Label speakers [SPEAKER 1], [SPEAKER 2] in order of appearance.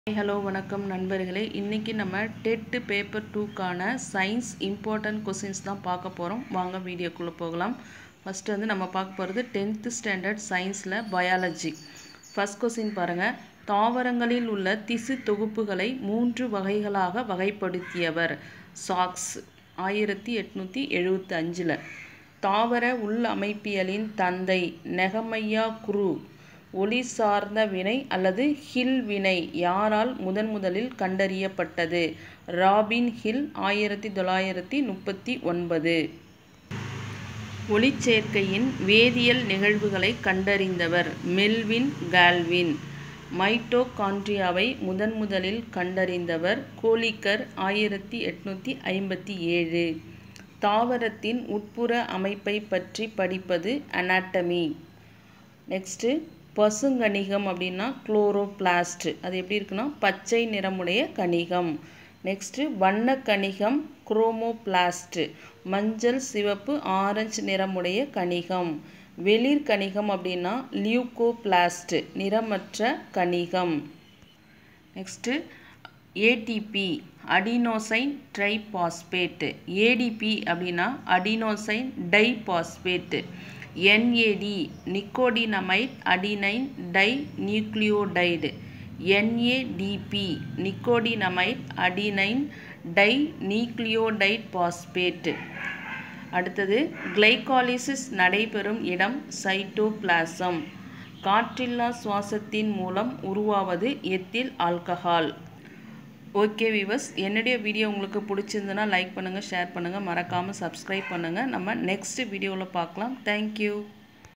[SPEAKER 1] hello வணக்கம் நண்பர்களே இன்றைக்கி நம்ம டெட்டு பேப்பர் டூக்கான சயின்ஸ் இம்பார்ட்டன்ட் கொஸ்டின்ஸ் தான் பார்க்க போகிறோம் வாங்க வீடியோக்குள்ளே போகலாம் ஃபஸ்ட்டு வந்து நம்ம பார்க்க போகிறது டென்த்து ஸ்டாண்டர்ட் சயின்ஸில் பயாலஜி ஃபஸ்ட் கொஸ்டின் பாருங்கள் தாவரங்களில் உள்ள திசு தொகுப்புகளை மூன்று வகைகளாக வகைப்படுத்தியவர் சாக்ஸ் ஆயிரத்தி எட்நூற்றி எழுபத்தி அஞ்சில் தாவர உள்ளமைப்பியலின் தந்தை நெகமையா குரு ஒளி சார்ந்த வினை அல்லது ஹில் வினை யாரால் முதன் முதலில் கண்டறியப்பட்டது ராபின் ஹில் ஆயிரத்தி தொள்ளாயிரத்தி முப்பத்தி ஒன்பது ஒளிச்சேர்க்கையின் வேதியியல் நிகழ்வுகளை கண்டறிந்தவர் மெல்வின் கால்வின் மைட்டோகாண்ட்ரியாவை முதன் முதலில் கண்டறிந்தவர் கோலிக்கர் ஆயிரத்தி எட்நூற்றி ஐம்பத்தி ஏழு தாவரத்தின் உட்புற அமைப்பை பற்றி படிப்பது அனாட்டமி நெக்ஸ்ட்டு பசுங்கணிகம் அப்படின்னா குளோரோபிளாஸ்ட் அது எப்படி இருக்குன்னா பச்சை நிறமுடைய கணிகம் நெக்ஸ்ட்டு வண்ண கணிகம் குரோமோபிளாஸ்ட் மஞ்சள் சிவப்பு ஆரஞ்சு நிறமுடைய கணிகம் வெளிர் கணிகம் அப்படின்னா லியூகோபிளாஸ்ட் நிறமற்ற கணிகம் next ATP adenosine triphosphate ATP அப்படின்னா adenosine diphosphate NAD nicotinamide adenine dinucleotide NADP nicotinamide adenine dinucleotide phosphate அடுத்தது கிளைகாலிசிஸ் நடைபெறும் இடம் சைட்டோபிளாசம் காற்றில்லா சுவாசத்தின் மூலம் உருவாவது எத்தில் ஆல்கஹால் ஓகே விவஸ் என்னுடைய வீடியோ உங்களுக்கு பிடிச்சிருந்துன்னா லைக் பண்ணுங்கள் ஷேர் பண்ணுங்கள் மறக்காமல் சப்ஸ்கிரைப் பண்ணுங்கள் நம்ம நெக்ஸ்ட் வீடியோவில் பார்க்கலாம் தேங்க்யூ